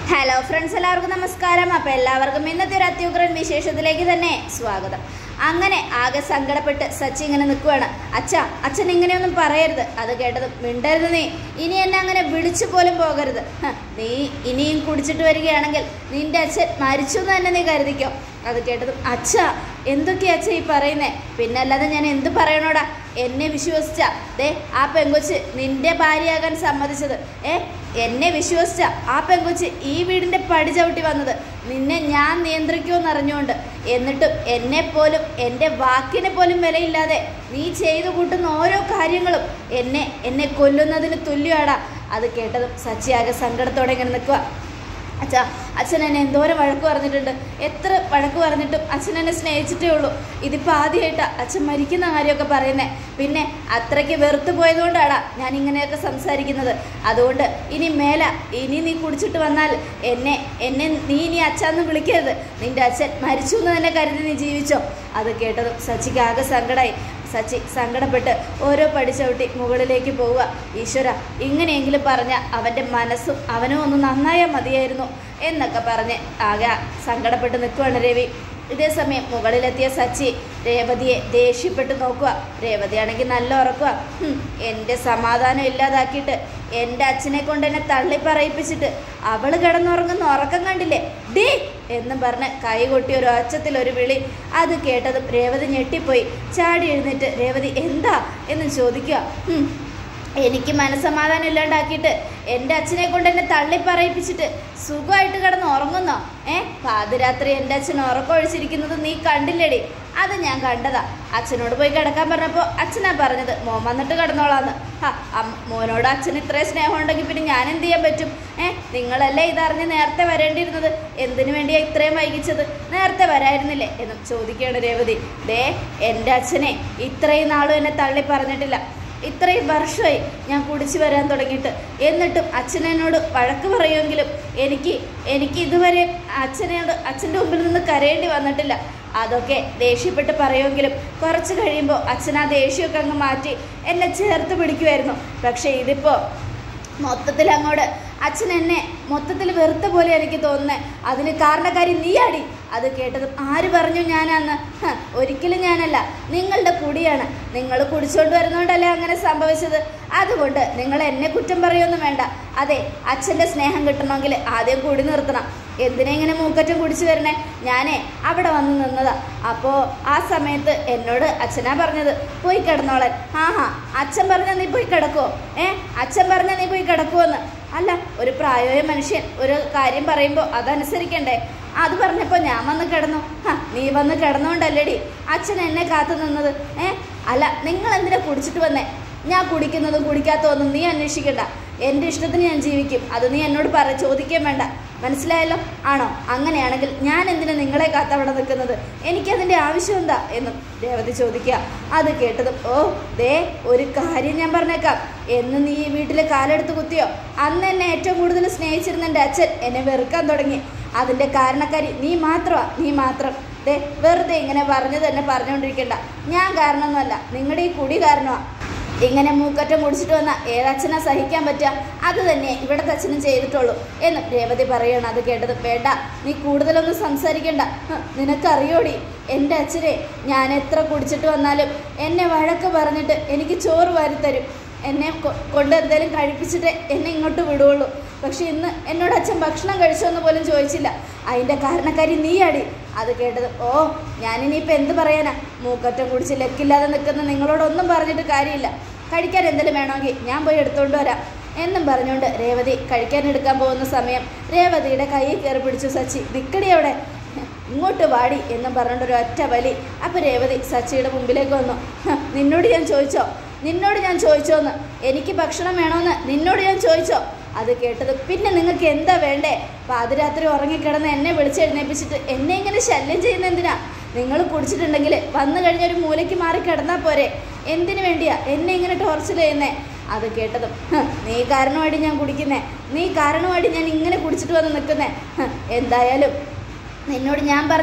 Hello friends എല്ലാവർക്കും നമസ്കാരം അപ്പോൾ എല്ലാവർക്കും ഇന്നത്തെ ഒരു അത്യുഗ്രൻ വിശേഷത്തിലേക്ക് തന്നെ സ്വാഗതം അങ്ങനെ ആകെ സങ്കടപ്പെട്ട് സച്ചി ഇങ്ങനെ നിൽക്കുവാണ് അച്ഛ അച്ഛൻ ഇങ്ങനെയൊന്നും പറയരുത് അത് കേട്ടത് മിണ്ടരുത് നീ ഇനി എന്നെ അങ്ങനെ വിളിച്ചു പോലും പോകരുത് ഹ, നീ ഇനിയും കുടിച്ചിട്ട് വരികയാണെങ്കിൽ നിന്റെ അച്ഛൻ മരിച്ചു എന്ന് തന്നെ നീ കരുതിക്കോ അത് കേട്ടതും അച്ഛ എന്തൊക്കെയാ അച്ഛ ഈ പറയുന്നേ പിന്നെ അല്ലാതെ ഞാൻ എന്ത് പറയണോടാ എന്നെ വിശ്വസിച്ച ദേ ആ പെങ്കൊച്ച് നിന്റെ ഭാര്യയാകാൻ സമ്മതിച്ചത് ഏ എന്നെ വിശ്വസിച്ച ആ പെങ്കൊച്ച് ഈ വീടിന്റെ പടി ചവിട്ടി വന്നത് നിന്നെ ഞാൻ നിയന്ത്രിക്കുമെന്ന് അറിഞ്ഞുകൊണ്ട് എന്നിട്ടും എന്നെ പോലും എൻ്റെ വാക്കിനെ പോലും വിലയില്ലാതെ നീ ചെയ്തു കൂട്ടുന്ന ഓരോ കാര്യങ്ങളും എന്നെ എന്നെ കൊല്ലുന്നതിന് തുല്യമാടാ അത് കേട്ടതും സച്ചി ആകെ സങ്കടത്തോടെ ഇങ്ങനെ നിൽക്കുക അച്ഛാ അച്ഛൻ എന്നെ എന്തോരം വഴക്ക് പറഞ്ഞിട്ടുണ്ട് എത്ര വഴക്ക് പറഞ്ഞിട്ടും അച്ഛൻ എന്നെ സ്നേഹിച്ചിട്ടേ ഉള്ളൂ ഇതിപ്പോൾ ആദ്യമായിട്ടാണ് അച്ഛൻ മരിക്കുന്ന കാര്യമൊക്കെ പറയുന്നത് പിന്നെ അത്രയ്ക്ക് വെറുത്തു പോയതുകൊണ്ടാണ് ഞാൻ ഇങ്ങനെയൊക്കെ സംസാരിക്കുന്നത് അതുകൊണ്ട് ഇനി മേല ഇനി നീ കുടിച്ചിട്ട് വന്നാൽ എന്നെ എന്നെ നീ ഇനി അച്ഛന്ന് വിളിക്കരുത് നിന്റെ അച്ഛൻ മരിച്ചു എന്ന് തന്നെ കരുതി നീ ജീവിച്ചോ അത് കേട്ടതും സച്ചിക്ക് ആകെ സങ്കടമായി സച്ചി സങ്കടപ്പെട്ട് ഓരോ പടി ചവിട്ടി മുകളിലേക്ക് പോവുക ഈശ്വര ഇങ്ങനെയെങ്കിലും പറഞ്ഞ അവൻ്റെ മനസ്സും അവനും ഒന്ന് നന്നായാൽ മതിയായിരുന്നു എന്നൊക്കെ പറഞ്ഞ് ആകെ സങ്കടപ്പെട്ട് നിൽക്കുവാണ് രവി ഇതേ സമയം മുകളിലെത്തിയ സച്ചി രേവതിയെ ദേഷ്യപ്പെട്ട് നോക്കുക രേവതിയാണെങ്കിൽ നല്ല ഉറക്കുക ഹും, എൻ്റെ സമാധാനം ഇല്ലാതാക്കിയിട്ട് എൻ്റെ അച്ഛനെ കൊണ്ട് എന്നെ തള്ളി പറയിപ്പിച്ചിട്ട് അവൾ കിടന്നുറങ്ങുന്ന ഉറക്കം കണ്ടില്ലേ ഡേ എന്നും പറഞ്ഞ് കൈ കൊട്ടി ഒരു ഒച്ചത്തിൽ ഒരു വിളി അത് കേട്ടതും രേവതി ഞെട്ടിപ്പോയി ചാടി എഴുന്നേറ്റ് രേവതി എന്താ എന്ന് ചോദിക്കുക ഹും, എനിക്ക് മനസ്സമാധാനം ഇല്ലാണ്ടാക്കിയിട്ട് എൻ്റെ അച്ഛനെ കൊണ്ട് എന്നെ തള്ളി പറയിപ്പിച്ചിട്ട് സുഖമായിട്ട് കിടന്ന് ഉറങ്ങുന്നോ ഏ പാതിരാത്രി എൻ്റെ അച്ഛൻ ഉറക്കമൊഴിച്ചിരിക്കുന്നത് നീ കണ്ടില്ലേടി അത് ഞാൻ കണ്ടതാ അച്ഛനോട് പോയി കിടക്കാൻ പറഞ്ഞപ്പോൾ അച്ഛനാ പറഞ്ഞത് മോൻ വന്നിട്ട് കിടന്നോളാന്ന് ഹാ അം- മോനോട് അച്ഛന് ഇത്രയും സ്നേഹം ഉണ്ടെങ്കിൽ പിന്നെ ഞാൻ എന്ത് ചെയ്യാൻ പറ്റും ഏ നിങ്ങളല്ലേ ഇതറിഞ്ഞ് നേരത്തെ വരേണ്ടിയിരുന്നത് എന്തിനു വേണ്ടിയാ ഇത്രയും വൈകിച്ചത് നേരത്തെ വരായിരുന്നില്ലേ എന്നും ചോദിക്കുകയാണ് രേവതി ദേ എൻ്റെ അച്ഛനെ ഇത്രയും നാളും എന്നെ തള്ളി പറഞ്ഞിട്ടില്ല ഇത്രയും വർഷമായി ഞാൻ കുടിച്ചു വരാൻ തുടങ്ങിയിട്ട് എന്നിട്ടും അച്ഛനോട് വഴക്ക് പറയുമെങ്കിലും എനിക്ക് എനിക്ക് ഇതുവരെ അച്ഛനോട് അച്ഛൻ്റെ മുമ്പിൽ നിന്ന് കരയേണ്ടി വന്നിട്ടില്ല അതൊക്കെ ദേഷ്യപ്പെട്ട് പറയുമെങ്കിലും കുറച്ച് കഴിയുമ്പോൾ അച്ഛൻ ആ ദേഷ്യമൊക്കെ അങ്ങ് മാറ്റി എന്നെ ചേർത്ത് പിടിക്കുമായിരുന്നു പക്ഷേ ഇതിപ്പോൾ മൊത്തത്തിൽ അങ്ങോട്ട് അച്ഛൻ എന്നെ മൊത്തത്തിൽ വെറുത്ത പോലെ എനിക്ക് തോന്നുന്നത് അതിന് കാരണക്കാരി നീയാടി അത് കേട്ടതും ആര് പറഞ്ഞു ഞാനാന്ന് ഹ, ഒരിക്കലും ഞാനല്ല നിങ്ങളുടെ കുടിയാണ് നിങ്ങൾ കുടിച്ചുകൊണ്ട് വരുന്നോണ്ടല്ലേ അങ്ങനെ സംഭവിച്ചത് അതുകൊണ്ട് നിങ്ങൾ എന്നെ കുറ്റം പറയൊന്നും വേണ്ട അതെ അച്ഛൻ്റെ സ്നേഹം കിട്ടണമെങ്കിൽ ആദ്യം കുടി നിർത്തണം എന്തിനാ ഇങ്ങനെ മൂക്കറ്റം കുടിച്ചു വരണേ ഞാനേ അവിടെ വന്ന് നിന്നതാ അപ്പോൾ ആ സമയത്ത് എന്നോട് അച്ഛനാ പറഞ്ഞത് പോയി കിടന്നോളൻ ആ ഹാ അച്ഛൻ പറഞ്ഞാൽ നീ പോയി കിടക്കുവോ ഏ അച്ഛൻ പറഞ്ഞാൽ നീ പോയി കിടക്കുവോന്ന് അല്ല ഒരു പ്രായമായ മനുഷ്യൻ ഒരു കാര്യം പറയുമ്പോൾ അതനുസരിക്കണ്ടേ അത് പറഞ്ഞപ്പോൾ ഞാൻ വന്ന് കിടന്നു ഹ നീ വന്ന് കിടന്നോണ്ടല്ലേടി അച്ഛൻ എന്നെ കാത്തു നിന്നത് ഏ അല്ല നിങ്ങൾ എന്തിനാ കുടിച്ചിട്ട് വന്നേ ഞാൻ കുടിക്കുന്നതും കുടിക്കാത്തതൊന്നും നീ അന്വേഷിക്കണ്ട എൻ്റെ ഇഷ്ടത്തിന് ഞാൻ ജീവിക്കും അത് നീ എന്നോട് പറ ചോദിക്കാൻ വേണ്ട മനസ്സിലായല്ലോ ആണോ അങ്ങനെയാണെങ്കിൽ ഞാൻ എന്തിനാ നിങ്ങളെ കാത്തവിടെ നിൽക്കുന്നത് എനിക്കതിൻ്റെ ആവശ്യം എന്താ എന്നും രേവതി ചോദിക്കുക അത് കേട്ടതും ഓ ദേ ഒരു കാര്യം ഞാൻ പറഞ്ഞേക്കാം എന്ന് നീ ഈ വീട്ടിൽ കാലെടുത്ത് കുത്തിയോ അന്ന് എന്നെ ഏറ്റവും കൂടുതൽ സ്നേഹിച്ചിരുന്ന എൻ്റെ അച്ഛൻ എന്നെ വെറുക്കാൻ തുടങ്ങി അതിൻ്റെ കാരണക്കാരി നീ മാത്രമാ നീ മാത്രം ദേ വെറുതെ ഇങ്ങനെ പറഞ്ഞു തന്നെ പറഞ്ഞുകൊണ്ടിരിക്കണ്ട ഞാൻ കാരണമൊന്നുമല്ല നിങ്ങളുടെ ഈ കുടി കാരണമാണ് ഇങ്ങനെ മൂക്കറ്റം കുടിച്ചിട്ട് വന്ന ഏതച്ഛനാ സഹിക്കാൻ പറ്റുക അത് തന്നെ ഇവിടുത്തെ അച്ഛനും ചെയ്തിട്ടുള്ളൂ എന്ന് രേവതി പറയണം അത് കേട്ടത് വേണ്ട നീ കൂടുതലൊന്നും സംസാരിക്കണ്ട ഹ്, നിനക്കറിയോടി എൻ്റെ അച്ഛനെ ഞാൻ എത്ര കുടിച്ചിട്ട് വന്നാലും എന്നെ വഴക്ക് പറഞ്ഞിട്ട് എനിക്ക് ചോറ് വാരിത്തരും എന്നെ കൊ- കൊണ്ട് എന്തെങ്കിലും കഴിപ്പിച്ചിട്ട് എന്നെ ഇങ്ങോട്ട് വിടുകയുള്ളൂ പക്ഷെ ഇന്ന് എന്നോട് അച്ഛൻ ഭക്ഷണം കഴിച്ചോ എന്ന് പോലും ചോദിച്ചില്ല അതിൻ്റെ കാരണക്കാരി നീയാടി അത് കേട്ടത് ഓ ഞാനിനിയിപ്പോൾ എന്ത് പറയാനാ മൂക്കറ്റം കുടിച്ച് ലക്കില്ലാതെ നിൽക്കുന്ന നിങ്ങളോടൊന്നും പറഞ്ഞിട്ട് കാര്യമില്ല കഴിക്കാൻ എന്തെങ്കിലും വേണമെങ്കിൽ ഞാൻ പോയി എടുത്തുകൊണ്ട് വരാം എന്നും പറഞ്ഞുകൊണ്ട് രേവതി കഴിക്കാൻ എടുക്കാൻ പോകുന്ന സമയം രേവതിയുടെ കയ്യിൽ കയറി പിടിച്ചു സച്ചി നിക്കടി അവിടെ ഇങ്ങോട്ട് വാടി എന്നും പറഞ്ഞുകൊണ്ട് ഒരു ഒറ്റ വലി അപ്പോൾ രേവതി സച്ചിയുടെ മുമ്പിലേക്ക് വന്നു "ഹ, നിന്നോട് ഞാൻ ചോദിച്ചോ നിന്നോട് ഞാൻ ചോദിച്ചോന്ന് എനിക്ക് ഭക്ഷണം വേണമെന്ന് നിന്നോട് ഞാൻ ചോദിച്ചോ അത് കേട്ടത് പിന്നെ നിങ്ങൾക്ക് എന്താ വേണ്ടേ പാതിരാത്രി ഉറങ്ങിക്കിടന്ന് എന്നെ വിളിച്ചെഴുന്നേപ്പിച്ചിട്ട് എന്നെ ഇങ്ങനെ ശല്യം ചെയ്യുന്ന എന്തിനാ നിങ്ങൾ കുടിച്ചിട്ടുണ്ടെങ്കിൽ വന്നു കഴിഞ്ഞ ഒരു മൂലയ്ക്ക് മാറി കിടന്നാൽ പോരെ എന്തിനു വേണ്ടിയാ എന്നെ ഇങ്ങനെ ടോർച്ചർ ചെയ്യുന്നേ അത് കേട്ടതും "ഹ്, നീ കാരണമായിട്ട് ഞാൻ കുടിക്കുന്നേ നീ കാരണമായിട്ട് ഞാൻ ഇങ്ങനെ കുടിച്ചിട്ട് വന്ന് നിൽക്കുന്നേ ഹ്, എന്തായാലും നിന്നോട് ഞാൻ പറഞ്ഞോ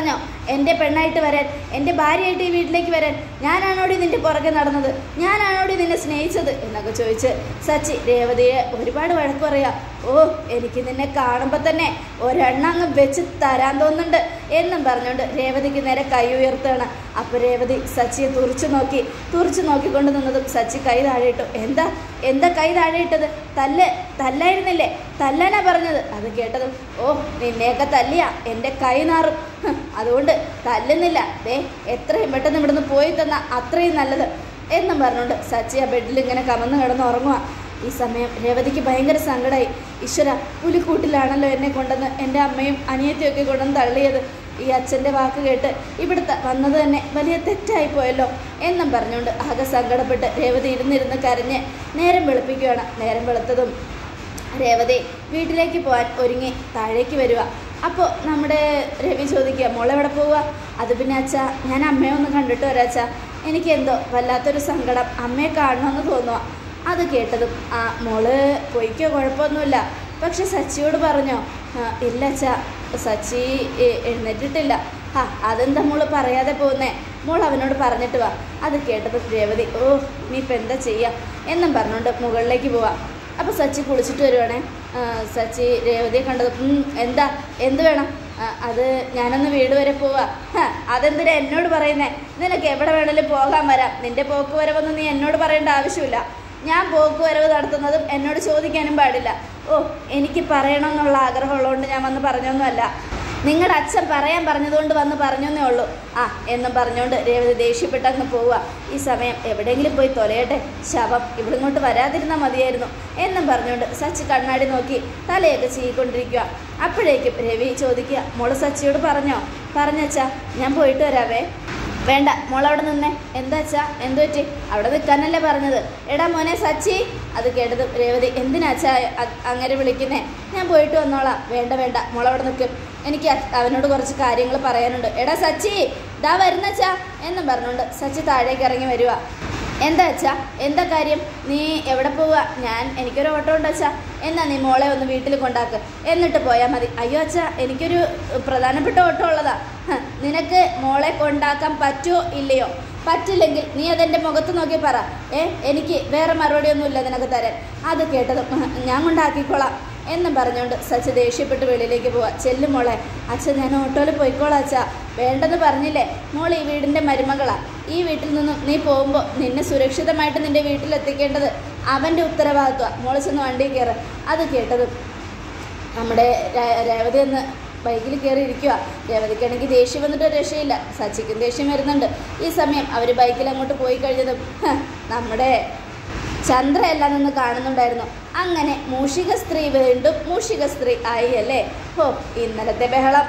എൻ്റെ പെണ്ണായിട്ട് വരാൻ എൻ്റെ ഭാര്യയായിട്ട് ഈ വീട്ടിലേക്ക് വരാൻ ഞാനാണോടി നിന്റെ പുറകെ നടന്നത് ഞാനാണോടി നിന്നെ സ്നേഹിച്ചത് എന്നൊക്കെ ചോദിച്ച് സച്ചി രേവതിയെ ഒരുപാട് വഴക്ക് പറയാം ഓ എനിക്ക് നിന്നെ കാണുമ്പോൾ തന്നെ ഒരെണ്ണങ്ങ് വെച്ച് തരാൻ തോന്നുന്നുണ്ട് എന്നും പറഞ്ഞുകൊണ്ട് രേവതിക്ക് നേരെ കൈ ഉയർത്തുകയാണ് അപ്പോൾ രേവതി സച്ചിയെ തുറിച്ചു നോക്കി തുറിച്ചു നോക്കിക്കൊണ്ട് നിന്നതും സച്ചി കൈ താഴെയിട്ടു എന്താ എന്താ കൈ താഴെയിട്ടത് തല്ല് തല്ലായിരുന്നില്ലേ തല്ലാനാ പറഞ്ഞത് അത് കേട്ടതും ഓ നിന്നെയൊക്കെ തല്ലിയാ എൻ്റെ കൈ നാറും ഹ്, അതുകൊണ്ട് തല്ലുന്നില്ല ദേ എത്രയും പെട്ടെന്ന് ഇവിടുന്ന് പോയി തന്ന അത്രയും നല്ലത് എന്നും പറഞ്ഞുകൊണ്ട് സച്ചി ആ ബെഡിൽ ഇങ്ങനെ കമന്ന് കിടന്ന് ഉറങ്ങുക ഈ സമയം രേവതിക്ക് ഭയങ്കര സങ്കടമായി ഈശ്വര പുലിക്കൂട്ടിലാണല്ലോ എന്നെ കൊണ്ടുവന്ന് എൻ്റെ അമ്മയും അനിയത്തിയൊക്കെ കൊണ്ടുവന്ന് തള്ളിയത് ഈ അച്ഛൻ്റെ വാക്ക് കേട്ട് ഇവിടുത്തെ വന്നത് തന്നെ വലിയ തെറ്റായി പോയല്ലോ എന്നും പറഞ്ഞുകൊണ്ട് ആകെ സങ്കടപ്പെട്ട് രേവതി ഇരുന്നിരുന്ന് കരഞ്ഞ് നേരം വെളുപ്പിക്കുകയാണ് നേരം വെളുത്തതും രേവതി വീട്ടിലേക്ക് പോകാൻ ഒരുങ്ങി താഴേക്ക് വരിക അപ്പോൾ നമ്മുടെ രവി ചോദിക്കുക മോളെവിടെ പോവുക അത് പിന്നെ അച്ഛാ ഞാൻ അമ്മയെ ഒന്ന് കണ്ടിട്ട് വരാം അച്ഛാ എനിക്ക് എന്തോ വല്ലാത്തൊരു സങ്കടം അമ്മയെ കാണണമെന്ന് തോന്നുക അത് കേട്ടതും ആ മോള് പോയിക്കോ കുഴപ്പമൊന്നുമില്ല പക്ഷെ സച്ചിയോട് പറഞ്ഞോ "ആ, ഇല്ല അച്ഛാ സച്ചി എ- എഴുന്നേറ്റിട്ടില്ല ആ അതെന്താ മോള് പറയാതെ പോകുന്നേ മോൾ അവനോട് പറഞ്ഞിട്ട് വാ അത് കേട്ടപ്പോൾ രേവതി ഓ നീ ഇപ്പം എന്താ ചെയ്യാം എന്നും പറഞ്ഞുകൊണ്ട് മുകളിലേക്ക് പോവാം അപ്പോൾ സച്ചി കുളിച്ചിട്ട് വരുവാണേ ആ, സച്ചി രേവതിയെ കണ്ടത് "ഉം, എന്താ എന്ത് വേണം ആ, അത് ഞാനൊന്ന് വീട് വരെ പോവാ ഹ, അതെന്തിനാ എന്നോട് പറയുന്നേ നിനക്ക് എവിടെ വേണേലും പോകാൻ വരാം നിന്റെ പോക്ക് വരവൊന്നും നീ എന്നോട് പറയേണ്ട ആവശ്യമില്ല ഞാൻ പോക്ക് വരവ് നടത്തുന്നതും എന്നോട് ചോദിക്കാനും പാടില്ല ഓ എനിക്ക് പറയണമെന്നുള്ള ആഗ്രഹമുള്ളതുകൊണ്ട് ഞാൻ വന്ന് പറഞ്ഞൊന്നുമല്ല നിങ്ങളുടെ അച്ഛൻ പറയാൻ പറഞ്ഞതുകൊണ്ട് വന്ന് പറഞ്ഞെന്നേ ഉള്ളൂ ആ എന്നും പറഞ്ഞുകൊണ്ട് രേവതി ദേഷ്യപ്പെട്ട് അങ്ങ് പോവുക ഈ സമയം എവിടെയെങ്കിലും പോയി തൊലയട്ടെ ശവം ഇവിടെ ഇങ്ങോട്ട് വരാതിരുന്നാൽ മതിയായിരുന്നു എന്നും പറഞ്ഞുകൊണ്ട് സച്ചി കണ്ണാടി നോക്കി തലയൊക്കെ ചീകൊണ്ടിരിക്കുക അപ്പോഴേക്കും രവി ചോദിക്കുക മോള് സച്ചിയോട് പറഞ്ഞോ പറഞ്ഞച്ചാ ഞാൻ പോയിട്ട് വരാവേ വേണ്ട മോളവിടെ നിന്നേ എന്താ അച്ഛാ എന്തു പറ്റി അവിടെ നിൽക്കാനല്ലേ പറഞ്ഞത് എടാ മോനെ സച്ചി അത് കേട്ടത് രേവതി എന്തിനാ അച്ഛാ അ- അങ്ങനെ വിളിക്കുന്നേ ഞാൻ പോയിട്ട് വന്നോളാം വേണ്ട വേണ്ട മോളവിടെ നിൽക്കും എനിക്ക് അ- അവനോട് കുറച്ച് കാര്യങ്ങൾ പറയാനുണ്ട് എടാ സച്ചി ദാ വരുന്നച്ചാ എന്നും പറഞ്ഞുകൊണ്ട് സച്ചി താഴേക്ക് ഇറങ്ങി വരിക എന്താ അച്ഛാ എന്താ കാര്യം നീ എവിടെ പോവുക ഞാൻ എനിക്കൊരു ഓട്ടോ ഉണ്ട് അച്ഛാ എന്നാ നീ മോളെ ഒന്ന് വീട്ടിൽ കൊണ്ടാക്ക് എന്നിട്ട് പോയാൽ മതി അയ്യോ അച്ഛാ എനിക്കൊരു പ്രധാനപ്പെട്ട ഓട്ടോ ഉള്ളതാ ഹ, നിനക്ക് മോളെ കൊണ്ടാക്കാൻ പറ്റുമോ ഇല്ലയോ പറ്റില്ലെങ്കിൽ നീ അതെൻ്റെ മുഖത്ത് നോക്കി പറ ഏ എനിക്ക് വേറെ മറുപടിയൊന്നുമില്ല നിനക്ക് തരാൻ അത് കേട്ടതും "ഹ, ഞാൻ കൊണ്ടാക്കിക്കോളാം എന്നും പറഞ്ഞുകൊണ്ട് സച്ച് ദേഷ്യപ്പെട്ട് വെളിയിലേക്ക് പോവാ ചെല്ലു മോളെ അച്ഛൻ ഞാൻ ഓട്ടോയിൽ പോയിക്കോളാം അച്ഛാ വേണ്ടെന്ന് പറഞ്ഞില്ലേ മോൾ ഈ വീടിൻ്റെ മരുമകളാ ഈ വീട്ടിൽ നിന്നും നീ പോകുമ്പോൾ നിന്നെ സുരക്ഷിതമായിട്ട് നിന്റെ വീട്ടിലെത്തിക്കേണ്ടത് അവൻ്റെ ഉത്തരവാദിത്വമാണ് മോൾ ചെന്ന് വണ്ടി കയറ് അത് കേട്ടതും നമ്മുടെ രേ- രേവതി എന്ന് ബൈക്കിൽ കയറി ഇരിക്കുക രേവതിക്കാണെങ്കിൽ ദേഷ്യം വന്നിട്ട് ഒരു രക്ഷയില്ല സച്ചിക്കും ദേഷ്യം വരുന്നുണ്ട് ഈ സമയം അവർ ബൈക്കിൽ അങ്ങോട്ട് പോയി കഴിഞ്ഞതും ഹ, നമ്മുടെ ചന്ദ്രയെല്ലാം നിന്ന് കാണുന്നുണ്ടായിരുന്നു അങ്ങനെ മൂഷിക സ്ത്രീ വീണ്ടും മൂഷിക സ്ത്രീ ആയി അല്ലേ ഹോ ഇന്നലത്തെ ബഹളം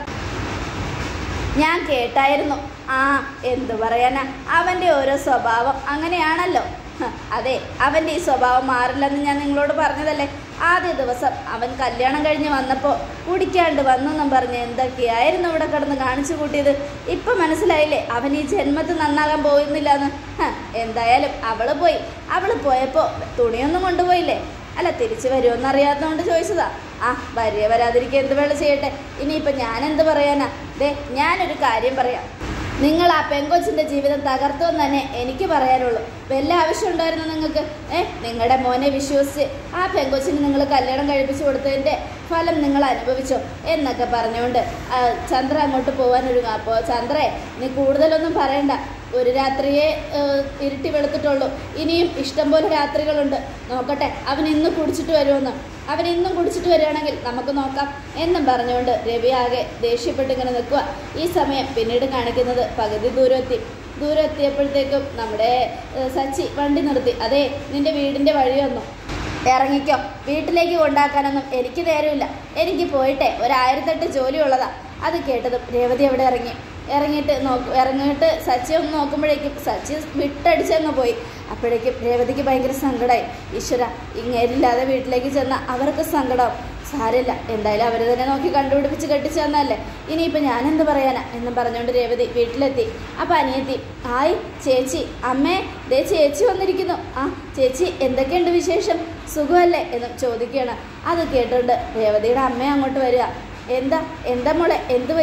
ഞാൻ കേട്ടായിരുന്നു ആ എന്തു പറയാനാ അവൻ്റെ ഓരോ സ്വഭാവം അങ്ങനെയാണല്ലോ ഹ, അതെ അവൻ്റെ ഈ സ്വഭാവം മാറില്ലെന്ന് ഞാൻ നിങ്ങളോട് പറഞ്ഞതല്ലേ ആദ്യ ദിവസം അവൻ കല്യാണം കഴിഞ്ഞ് വന്നപ്പോൾ കുടിക്കാണ്ട് വന്നെന്നും പറഞ്ഞ് എന്തൊക്കെയായിരുന്നു ഇവിടെ കിടന്ന് കാണിച്ചു കൂട്ടിയത് ഇപ്പം മനസ്സിലായില്ലേ അവൻ ഈ ജന്മത്തിൽ നന്നാകാൻ പോകുന്നില്ല എന്ന് എന്തായാലും അവള് പോയി അവള് പോയപ്പോൾ തുണിയൊന്നും കൊണ്ടുപോയില്ലേ അല്ല തിരിച്ചു വരുമെന്ന് അറിയാത്തതുകൊണ്ട് ചോദിച്ചതാ ആ വരിക വരാതിരിക്കുക എന്ത് വേണം ചെയ്യട്ടെ ഇനിയിപ്പോൾ ഞാൻ എന്ത് പറയാനാ ദേ ഞാനൊരു കാര്യം പറയാം നിങ്ങൾ ആ പെങ്കൊച്ചിൻ്റെ ജീവിതം തകർത്തു എന്ന് തന്നെ എനിക്ക് പറയാനുള്ളൂ വല്ല ആവശ്യം ഉണ്ടായിരുന്നു നിങ്ങൾക്ക് ഏ നിങ്ങളുടെ മോനെ വിശ്വസിച്ച് ആ പെങ്കൊച്ചിന് നിങ്ങൾ കല്യാണം കഴിപ്പിച്ചു കൊടുത്തതിൻ്റെ ഫലം നിങ്ങൾ അനുഭവിച്ചോ എന്നൊക്കെ പറഞ്ഞുകൊണ്ട് ആ, ചന്ദ്ര അങ്ങോട്ട് പോകാൻ ഒരുങ്ങും അപ്പോൾ ചന്ദ്രേ നീ കൂടുതലൊന്നും പറയണ്ട ഒരു രാത്രിയെ ഏഹ്, ഇരുട്ടി വെളുത്തിട്ടുള്ളൂ ഇനിയും ഇഷ്ടംപോലെ രാത്രികളുണ്ട് നോക്കട്ടെ അവൻ ഇന്ന് കുടിച്ചിട്ട് വരുമെന്ന് അവൻ ഇന്നും കുടിച്ചിട്ട് വരികയാണെങ്കിൽ നമുക്ക് നോക്കാം എന്നും പറഞ്ഞുകൊണ്ട് രവി ആകെ ദേഷ്യപ്പെട്ട് ഇങ്ങനെ നിൽക്കുക ഈ സമയം പിന്നീട് കാണിക്കുന്നത് പകുതി ദൂരം എത്തി ദൂരം എത്തിയപ്പോഴത്തേക്കും നമ്മുടെ ഏഹ്, സച്ചി വണ്ടി നിർത്തി അതെ നിന്റെ വീടിൻ്റെ വഴി വന്നു ഇറങ്ങിക്കോ വീട്ടിലേക്ക് കൊണ്ടാക്കാനൊന്നും എനിക്ക് നേരമില്ല എനിക്ക് പോയിട്ടെ ഒരായിരത്തെട്ട് ജോലി ഉള്ളതാ അത് കേട്ടതും രേവതി അവിടെ ഇറങ്ങി ഇറങ്ങിയിട്ട് നോക്ക് ഇറങ്ങിയിട്ട് സച്ചി ഒന്ന് നോക്കുമ്പോഴേക്കും സച്ചി വിട്ടടിച്ചങ്ങ് പോയി അപ്പോഴേക്കും രേവതിക്ക് ഭയങ്കര സങ്കടമായി ഈശ്വര ഇങ്ങേരില്ലാതെ വീട്ടിലേക്ക് ചെന്ന അവർക്ക് സങ്കടം സാരമില്ല എന്തായാലും അവർ തന്നെ നോക്കി കണ്ടുപിടിപ്പിച്ച് കെട്ടിച്ചു തന്നല്ലേ ഇനിയിപ്പോൾ ഞാനെന്ത് പറയാനാ എന്നും പറഞ്ഞുകൊണ്ട് രേവതി വീട്ടിലെത്തി അപ്പം അനിയത്തി ആയി ചേച്ചി അമ്മേ ദേ ചേച്ചി വന്നിരിക്കുന്നു ആ ചേച്ചി എന്തൊക്കെയുണ്ട് വിശേഷം സുഖമല്ലേ എന്ന് ചോദിക്കുകയാണ് അത് കേട്ടുകൊണ്ട് രേവതിയുടെ അമ്മ അങ്ങോട്ട് വരിക എന്താ എന്താ മോളെ എന്ത് പറ്റി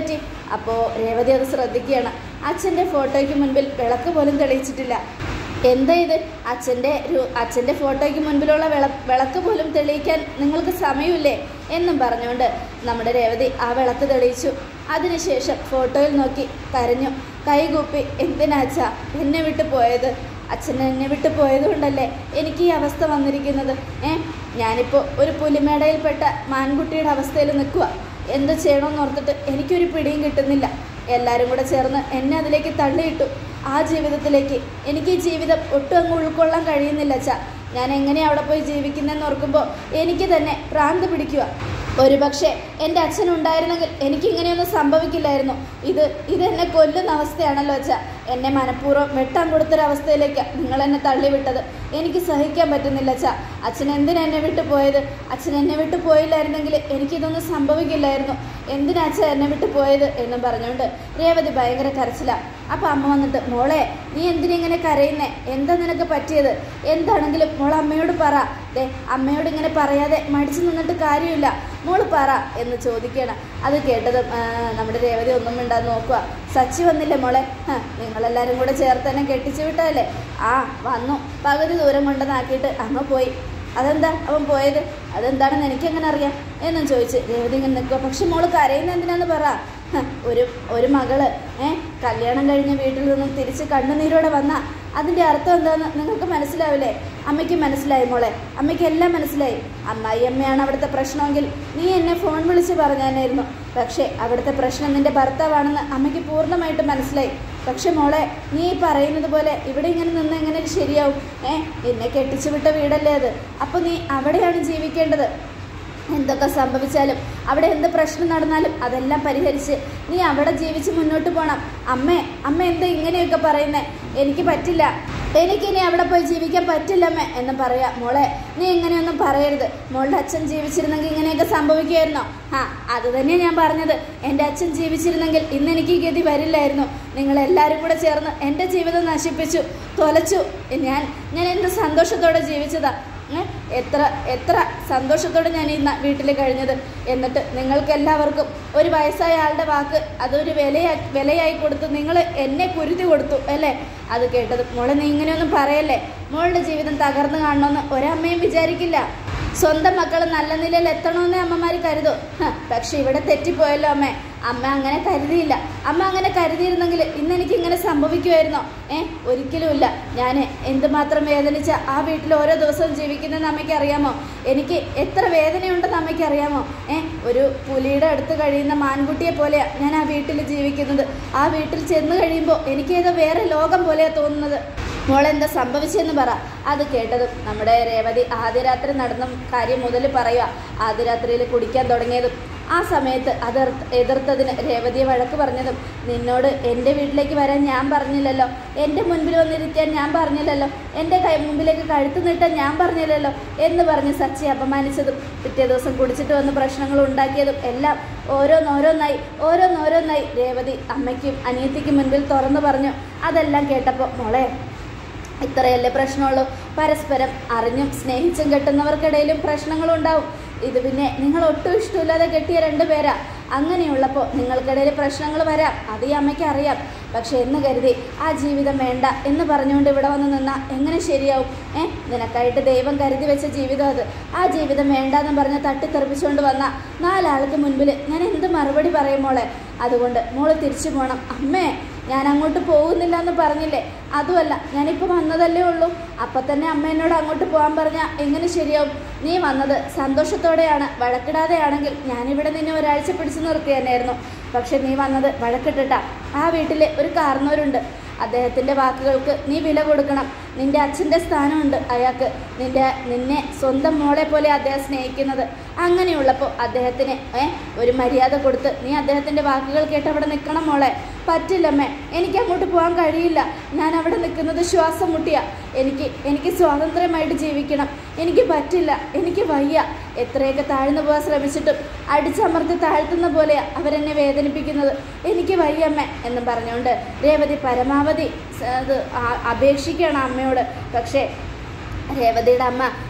അപ്പോൾ രേവതി അത് ശ്രദ്ധിക്കുകയാണ് അച്ഛൻ്റെ ഫോട്ടോയ്ക്ക് മുൻപിൽ വിളക്ക് പോലും തെളിയിച്ചിട്ടില്ല എന്താ ഇത് അച്ഛൻ്റെ ഒരു അച്ഛൻ്റെ ഫോട്ടോയ്ക്ക് മുൻപിലുള്ള വിള വിളക്ക് പോലും തെളിയിക്കാൻ നിങ്ങൾക്ക് സമയമില്ലേ എന്നും പറഞ്ഞുകൊണ്ട് നമ്മുടെ രേവതി ആ വിളക്ക് തെളിയിച്ചു അതിനുശേഷം ഫോട്ടോയിൽ നോക്കി കരഞ്ഞു കൈകൂപ്പി എന്തിനാച്ചാ എന്നെ വിട്ടു പോയത് അച്ഛൻ എന്നെ വിട്ടു പോയതുകൊണ്ടല്ലേ എനിക്ക് ഈ അവസ്ഥ വന്നിരിക്കുന്നത് ഏ ഞാനിപ്പോൾ ഒരു പുലിമേടയിൽപ്പെട്ട മാൻകുട്ടിയുടെ അവസ്ഥയിൽ നിൽക്കുക എന്ത് ചെയ്യണമെന്ന് ഓർത്തിട്ട് എനിക്കൊരു പിടിയും കിട്ടുന്നില്ല എല്ലാവരും കൂടെ ചേർന്ന് എന്നെ അതിലേക്ക് തള്ളിയിട്ടു ആ ജീവിതത്തിലേക്ക് എനിക്ക് ഈ ജീവിതം ഒട്ടും അങ്ങ് ഉൾക്കൊള്ളാൻ കഴിയുന്നില്ല അച്ഛാ ഞാൻ എങ്ങനെയാണ് അവിടെ പോയി ജീവിക്കുന്നതെന്ന് ഓർക്കുമ്പോൾ എനിക്ക് തന്നെ ഭ്രാന്ത് പിടിക്കുക ഒരു പക്ഷേ എൻ്റെ അച്ഛനുണ്ടായിരുന്നെങ്കിൽ എനിക്ക് ഇങ്ങനെയൊന്നും സംഭവിക്കില്ലായിരുന്നു ഇത് ഇത് എന്നെ കൊല്ലുന്ന അവസ്ഥയാണല്ലോ അച്ഛാ എന്നെ മനഃപൂർവ്വം വെട്ടാൻ കൊടുത്തൊരവസ്ഥയിലേക്ക് നിങ്ങൾ എന്നെ തള്ളിവിട്ടത് എനിക്ക് സഹിക്കാൻ പറ്റുന്നില്ല അച്ഛാ അച്ഛൻ എന്തിനാ എന്നെ വിട്ടു പോയത് അച്ഛൻ എന്നെ വിട്ടു പോയില്ലായിരുന്നെങ്കിൽ എനിക്കിതൊന്നും സംഭവിക്കില്ലായിരുന്നു എന്തിനാ അച്ഛൻ എന്നെ വിട്ടു പോയത് എന്നും പറഞ്ഞുകൊണ്ട് രേവതി ഭയങ്കര കരച്ചില അപ്പം അമ്മ വന്നിട്ട് മോളെ നീ എന്തിനാ ഇങ്ങനെ കരയുന്നേ എന്താ നിനക്ക് പറ്റിയത് എന്താണെങ്കിലും മോൾ അമ്മയോട് പറ ദേ അമ്മയോട് ഇങ്ങനെ പറയാതെ മടിച്ചു നിന്നിട്ട് കാര്യമില്ല മോള് പറ എന്ന് ചോദിക്കണം അത് കേട്ടതും ആ, നമ്മുടെ രേവതി ഒന്നും മിണ്ടാതെ നോക്കുക സച്ചി വന്നില്ലേ മോളെ ഹ, നിങ്ങളെല്ലാവരും കൂടെ ചേർത്ത് തന്നെ കെട്ടിച്ചു വിട്ടതല്ലേ ആ വന്നു പകുതി ദൂരം കൊണ്ടുവന്നാക്കിയിട്ട് അങ്ങ് പോയി അതെന്താ അവൻ പോയത് അതെന്താണെന്ന് എനിക്കെങ്ങനെ അറിയാം എന്നും ചോദിച്ച് രേവതി ഇങ്ങനെ നിൽക്കുക പക്ഷെ മോള് കരയുന്ന എന്തിനാന്ന് പറ ഹ, ഒരു ഒരു മകള് ഏ കല്യാണം കഴിഞ്ഞ വീട്ടിൽ നിന്നും തിരിച്ച് കണ്ണുനീരോടെ വന്ന അതിൻ്റെ അർത്ഥം എന്താണെന്ന് നിങ്ങൾക്ക് മനസ്സിലാവില്ലേ അമ്മയ്ക്ക് മനസ്സിലായി മോളെ അമ്മയ്ക്ക് എല്ലാം മനസ്സിലായി അമ്മായി അമ്മയാണ് അവിടുത്തെ പ്രശ്നമെങ്കിൽ നീ എന്നെ ഫോൺ വിളിച്ച് പറഞ്ഞാനായിരുന്നു പക്ഷേ അവിടുത്തെ പ്രശ്നം നിന്റെ ഭർത്താവാണെന്ന് അമ്മയ്ക്ക് പൂർണ്ണമായിട്ട് മനസ്സിലായി പക്ഷെ മോളെ നീ ഈ പറയുന്നത് പോലെ ഇവിടെ ഇങ്ങനെ നിന്ന് എങ്ങനെ ശരിയാവും ഏ നിന്നെ കെട്ടിച്ചു വിട്ട വീടല്ലേ അത് അപ്പോൾ നീ അവിടെയാണ് ജീവിക്കേണ്ടത് എന്തൊക്കെ സംഭവിച്ചാലും അവിടെ എന്ത് പ്രശ്നം നടന്നാലും അതെല്ലാം പരിഹരിച്ച് നീ അവിടെ ജീവിച്ച് മുന്നോട്ട് പോകണം അമ്മേ അമ്മ എന്താ ഇങ്ങനെയൊക്കെ പറയുന്നേ എനിക്ക് പറ്റില്ല എനിക്കിനി അവിടെ പോയി ജീവിക്കാൻ പറ്റില്ലമ്മേ എന്ന് പറയാ മോളെ നീ ഇങ്ങനെയൊന്നും പറയരുത് മോളുടെ അച്ഛൻ ജീവിച്ചിരുന്നെങ്കിൽ ഇങ്ങനെയൊക്കെ സംഭവിക്കുമായിരുന്നോ ആ അത് തന്നെയാണ് ഞാൻ പറഞ്ഞത് എൻ്റെ അച്ഛൻ ജീവിച്ചിരുന്നെങ്കിൽ ഇന്ന് എനിക്ക് ഈ ഗതി വരില്ലായിരുന്നു നിങ്ങളെല്ലാവരും കൂടെ ചേർന്ന് എൻ്റെ ജീവിതം നശിപ്പിച്ചു തൊലച്ചു ഞാൻ ഞാൻ എന്ത് സന്തോഷത്തോടെ ജീവിച്ചതാ ഏ? എത്ര എത്ര സന്തോഷത്തോടെ ഞാൻ ഈ ന- വീട്ടിൽ കഴിഞ്ഞത് എന്നിട്ട് നിങ്ങൾക്ക് എല്ലാവർക്കും ഒരു വയസ്സായ ആളുടെ വാക്ക് അതൊരു വിലയാ വിലയായി കൊടുത്തു നിങ്ങൾ എന്നെ കുരുതി കൊടുത്തു അല്ലേ അത് കേട്ടത് മോളെ നീ ഇങ്ങനെയൊന്നും പറയല്ലേ മോളുടെ ജീവിതം തകർന്നു കാണണമെന്ന് ഒരമ്മയും വിചാരിക്കില്ല സ്വന്തം മക്കൾ നല്ല നിലയിൽ എത്തണമെന്നേ അമ്മമാർ കരുതൂ ഹ, പക്ഷെ ഇവിടെ തെറ്റിപ്പോയല്ലോ അമ്മേ അമ്മ അങ്ങനെ കരുതിയില്ല അമ്മ അങ്ങനെ കരുതിയിരുന്നെങ്കിൽ ഇന്ന് എനിക്ക് ഇങ്ങനെ സംഭവിക്കുമായിരുന്നോ ഏ ഒരിക്കലുമില്ല ഞാൻ എന്തുമാത്രം വേദനിച്ച ആ വീട്ടിൽ ഓരോ ദിവസവും ജീവിക്കുന്നതെന്ന് അമ്മയ്ക്ക് അറിയാമോ എനിക്ക് എത്ര വേദനയുണ്ടെന്ന് അമ്മയ്ക്ക് അറിയാമോ ഏ ഒരു പുലിയുടെ അടുത്ത് കഴിയുന്ന മാൻകുട്ടിയെ പോലെയാണ് ഞാൻ ആ വീട്ടിൽ ജീവിക്കുന്നത് ആ വീട്ടിൽ ചെന്ന് കഴിയുമ്പോൾ എനിക്ക് ഏതോ വേറെ ലോകം പോലെയാണ് തോന്നുന്നത് മോളെന്താ സംഭവിച്ചെന്ന് പറ അത് കേട്ടതും നമ്മുടെ രേവതി ആദ്യ രാത്രി നടന്ന കാര്യം മുതൽ പറയുക ആദ്യ രാത്രിയിൽ കുടിക്കാൻ തുടങ്ങിയതും ആ സമയത്ത് അത് എതിർത്തതിന് രേവതിയെ വഴക്ക് പറഞ്ഞതും നിന്നോട് എൻ്റെ വീട്ടിലേക്ക് വരാൻ ഞാൻ പറഞ്ഞില്ലല്ലോ എൻ്റെ മുൻപിൽ വന്നിരിക്കാൻ ഞാൻ പറഞ്ഞില്ലല്ലോ എൻ്റെ കൈ മുമ്പിലേക്ക് കഴുത്ത് നീട്ടാൻ ഞാൻ പറഞ്ഞില്ലല്ലോ എന്ന് പറഞ്ഞ് സച്ചി അപമാനിച്ചതും പിറ്റേ ദിവസം കുടിച്ചിട്ട് വന്ന് പ്രശ്നങ്ങൾ ഉണ്ടാക്കിയതും എല്ലാം ഓരോന്നോരോന്നായി ഓരോന്നോരോന്നായി രേവതി അമ്മയ്ക്കും അനിയത്തിക്കും മുൻപിൽ തുറന്നു പറഞ്ഞു അതെല്ലാം കേട്ടപ്പോൾ മോളെ ഇത്രയല്ലേ പ്രശ്നമുള്ളൂ പരസ്പരം അറിഞ്ഞും സ്നേഹിച്ചും കെട്ടുന്നവർക്കിടയിലും പ്രശ്നങ്ങളുണ്ടാവും ഇത് പിന്നെ നിങ്ങൾ ഒട്ടും ഇഷ്ടമില്ലാതെ കെട്ടിയ രണ്ട് പേരാ അങ്ങനെയുള്ളപ്പോൾ നിങ്ങൾക്കിടയിൽ പ്രശ്നങ്ങൾ വരാം അത് ഈ അമ്മയ്ക്ക് അറിയാം പക്ഷെ എന്ന് കരുതി ആ ജീവിതം വേണ്ട എന്ന് പറഞ്ഞുകൊണ്ട് ഇവിടെ വന്ന് നിന്നാൽ എങ്ങനെ ശരിയാവും ഏ നിനക്കായിട്ട് ദൈവം കരുതി വെച്ച ജീവിതം അത് ആ ജീവിതം വേണ്ടാന്ന് പറഞ്ഞ് തട്ടിത്തെറിപ്പിച്ചുകൊണ്ട് വന്ന നാലാൾക്ക് മുൻപിൽ ഞാൻ എന്ത് മറുപടി പറയും മോളെ അതുകൊണ്ട് മോള് തിരിച്ചു പോകണം അമ്മേ ഞാൻ അങ്ങോട്ട് പോകുന്നില്ല എന്ന് പറഞ്ഞില്ലേ അതുമല്ല ഞാനിപ്പോൾ വന്നതല്ലേ ഉള്ളൂ അപ്പം തന്നെ അമ്മ എന്നോട് അങ്ങോട്ട് പോകാൻ പറഞ്ഞാൽ എങ്ങനെ ശരിയാവും നീ വന്നത് സന്തോഷത്തോടെയാണ് വഴക്കിടാതെയാണെങ്കിൽ ഞാനിവിടെ നിന്നെ ഒരാഴ്ച പിടിച്ചു നിർത്തി തന്നെയായിരുന്നു പക്ഷെ നീ വന്നത് വഴക്കിട്ടിട്ടാ ആ വീട്ടിൽ ഒരു കാർന്നവരുണ്ട് അദ്ദേഹത്തിൻ്റെ വാക്കുകൾക്ക് നീ വില കൊടുക്കണം നിന്റെ അച്ഛൻ്റെ സ്ഥാനമുണ്ട് അയാൾക്ക് നിന്റെ നിന്നെ സ്വന്തം മോളെ പോലെ അദ്ദേഹം സ്നേഹിക്കുന്നത് അങ്ങനെയുള്ളപ്പോൾ അദ്ദേഹത്തിന് ഏ ഒരു മര്യാദ കൊടുത്ത് നീ അദ്ദേഹത്തിൻ്റെ വാക്കുകൾ കേട്ട് അവിടെ നിൽക്കണം മോളെ പറ്റില്ലമ്മേ എനിക്ക് അങ്ങോട്ട് പോകാൻ കഴിയില്ല ഞാൻ അവിടെ നിൽക്കുന്നത് ശ്വാസം മുട്ടിയ എനിക്ക് എനിക്ക് സ്വാതന്ത്ര്യമായിട്ട് ജീവിക്കണം എനിക്ക് പറ്റില്ല എനിക്ക് വയ്യ എത്രയൊക്കെ താഴ്ന്നു പോകാൻ ശ്രമിച്ചിട്ടും അടിച്ചമർത്തി താഴ്ത്തുന്ന പോലെയാ അവരെന്നെ വേദനിപ്പിക്കുന്നത് എനിക്ക് വയ്യമ്മ എന്നും പറഞ്ഞുകൊണ്ട് രേവതി പരമാവധി സ- അത് ആ- അപേക്ഷിക്കുകയാണ് അമ്മയോട് പക്ഷേ രേവതിയുടെ അമ്മ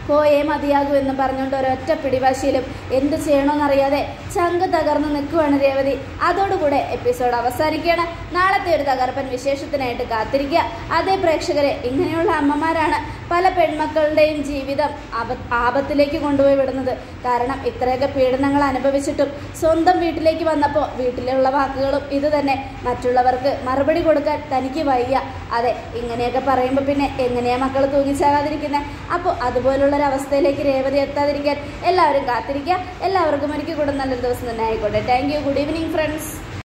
പോയേ മതിയാകൂ എന്ന് പറഞ്ഞുകൊണ്ട് ഒരൊറ്റ പിടിവാശിയിലും എന്ത് ചെയ്യണമെന്നറിയാതെ ചങ്ക് തകർന്ന് നിൽക്കുവാണ് രേവതി അതോടുകൂടെ എപ്പിസോഡ് അവസാനിക്കുകയാണ് നാളത്തെ ഒരു തകർപ്പൻ വിശേഷത്തിനായിട്ട് കാത്തിരിക്കുക അതേ പ്രേക്ഷകരെ ഇങ്ങനെയുള്ള അമ്മമാരാണ് പല പെൺമക്കളുടെയും ജീവിതം ആപ ആപത്തിലേക്ക് കൊണ്ടുപോയി വിടുന്നത് കാരണം ഇത്രയൊക്കെ പീഡനങ്ങൾ അനുഭവിച്ചിട്ടും സ്വന്തം വീട്ടിലേക്ക് വന്നപ്പോൾ വീട്ടിലുള്ള വാക്കുകളും ഇത് തന്നെ മറ്റുള്ളവർക്ക് മറുപടി കൊടുക്കാൻ തനിക്ക് വയ്യ അതെ ഇങ്ങനെയൊക്കെ പറയുമ്പോൾ പിന്നെ എങ്ങനെയാ മക്കൾ തൂങ്ങിച്ചാകാതിരിക്കുന്നത് അപ്പോൾ അതുപോലുള്ളൊരവസ്ഥയിലേക്ക് രേവതി എത്താതിരിക്കാൻ എല്ലാവരും കാത്തിരിക്കുക എല്ലാവർക്കും ഒരിക്കൽ കൂടെ നല്ലൊരു ദിവസം തന്നെ ആയിക്കോട്ടെ thank you good evening friends